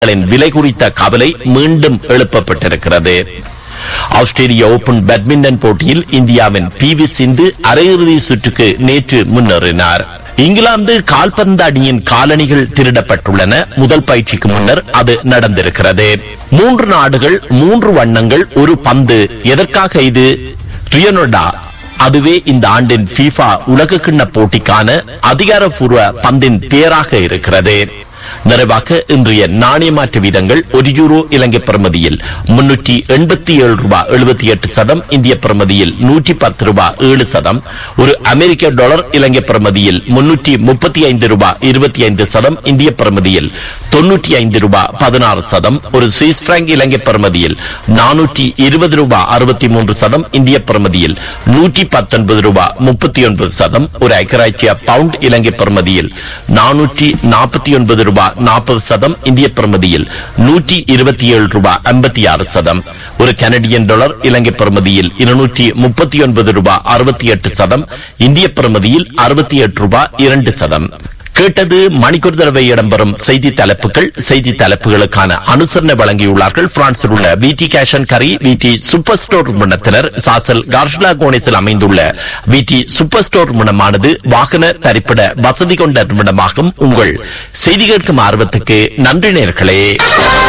வாகனங்களின் விலை குறித்த கவலை மீண்டும் எழுப்பப்பட்டிருக்கிறது ஆஸ்திரேலிய ஓபன் பேட்மிண்டன் போட்டியில் இந்தியாவின் பி வி சிந்து அரையிறுதி சுற்றுக்கு நேற்று முன்னேறினார் இங்கிலாந்து கால்பந்து அணியின் காலணிகள் திருடப்பட்டுள்ளன முதல் பயிற்சிக்கு முன்னர் அது நடந்திருக்கிறது மூன்று நாடுகள் மூன்று வண்ணங்கள் ஒரு பந்து எதற்காக இது ரியோனோடா அதுவே இந்த ஆண்டின் FIFA உலக கிண்ண போட்டிக்கான அதிகாரப்பூர்வ பந்தின் பெயராக இருக்கிறது நிறைவாக இன்றைய நாணய மாற்று வீதங்கள் ஒரு யூரோ இலங்கை பிரமதியில் முன்னூற்றி எண்பத்தி ஏழு ரூபாய் எழுபத்தி எட்டு சதம் இந்திய பிரமதியில் நூற்றி பத்து ரூபாய் ஏழு சதம் ஒரு அமெரிக்க டாலர் இலங்கை பிரமதியில் முன்னூற்றி முப்பத்தி ஐந்து ரூபாய் இருபத்தி ஐந்து சதம் இந்திய பிரமதியில் தொன்னூற்றி ஐந்து ரூபாய் பதினாறு சதம் ஒரு சுவிஸ் பிராங்க் இலங்கை பிரமதியில் நானூற்றி இருபது ரூபாய் அறுபத்தி மூன்று சதம் இந்திய பிரமதியில் நூற்றி பத்தொன்பது ரூபாய் முப்பத்தி ஒன்பது சதம் ஒரு ஐக்கராட்சிய பவுண்ட் இலங்கை பிரமதியில் நானூற்றி நாற்பத்தி ஒன்பது ரூபாய் நாற்பது சதம் இந்திய பிரமதியில் நூற்றி இருபத்தி ஏழு ரூபாய் ஐம்பத்தி ஆறு சதம் ஒரு கனடியன் டாலர் இலங்கை பிரமதியில் இருநூற்றி முப்பத்தி ஒன்பது ரூபாய் அறுபத்தி எட்டு சதம் இந்திய பிரமதியில் அறுபத்தி எட்டு ரூபாய் இரண்டு சதம் கேட்டது மணிக்கூர் தடவை இடம்பெறும் செய்தி தலைப்புகள் செய்தி தலைப்புகளுக்கான அனுசரணை வழங்கியுள்ளார்கள் பிரான்சில் உள்ள விடி கேஷன் கரி விடி சூப்பர் ஸ்டோர் நிறுவனத்தினர் சாசல் கார்ஷ்லா கோனிஸில் அமைந்துள்ள விடி சூப்பர் ஸ்டோர் நிறுவனமானது வாகன தரிப்பிட வசதி கொண்ட நிறுவனமாகும் உங்கள் செய்தி கேட்கும் ஆர்வத்துக்கு நன்றி நேர்களே